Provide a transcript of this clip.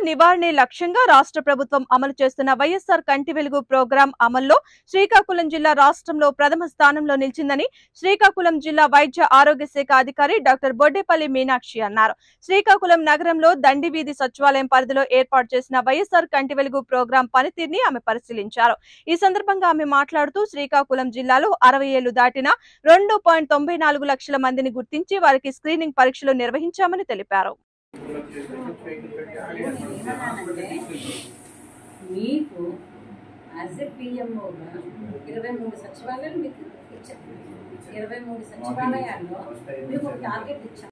నివారణే లక్ష్యంగా రాష్ట్ర ప్రభుత్వం అమలు చేస్తున్న వైఎస్ఆర్ కంటి వెలుగు ప్రోగ్రాం అమల్లో శ్రీకాకుళం జిల్లా రాష్ట్రంలో ప్రథమ స్థానంలో నిలిచిందని శ్రీకాకుళం జిల్లా వైద్య ఆరోగ్య శాఖ అధికారి డాక్టర్ బొడ్డేపల్లి మీనాక్షి అన్నారు శ్రీకాకుళం నగరంలో దండి వీధి సచివాలయం పరిధిలో ఏర్పాటు చేసిన వైఎస్ఆర్ కంటి వెలుగు ప్రోగ్రాం పనితీరుని ఆమె పరిశీలించారు ఈ సందర్భంగా ఆమె మాట్లాడుతూ శ్రీకాకుళం జిల్లాలో అరవై ఏళ్లు దాటిన రెండు పాయింట్ తొంభై నాలుగు లక్షల మందిని గుర్తించి వారికి స్క్రీనింగ్ పరీక్షలు నిర్వహించామని తెలిపారు ఏమన్నానంటే మీకు యాజ్ ఎ పిఎంఓగా ఇరవై మూడు సచివాలయాలు మీకు ఇచ్చాం ఇరవై మూడు సచివాలయాల్లో మీకు ఒక టార్గెట్ ఇచ్చాం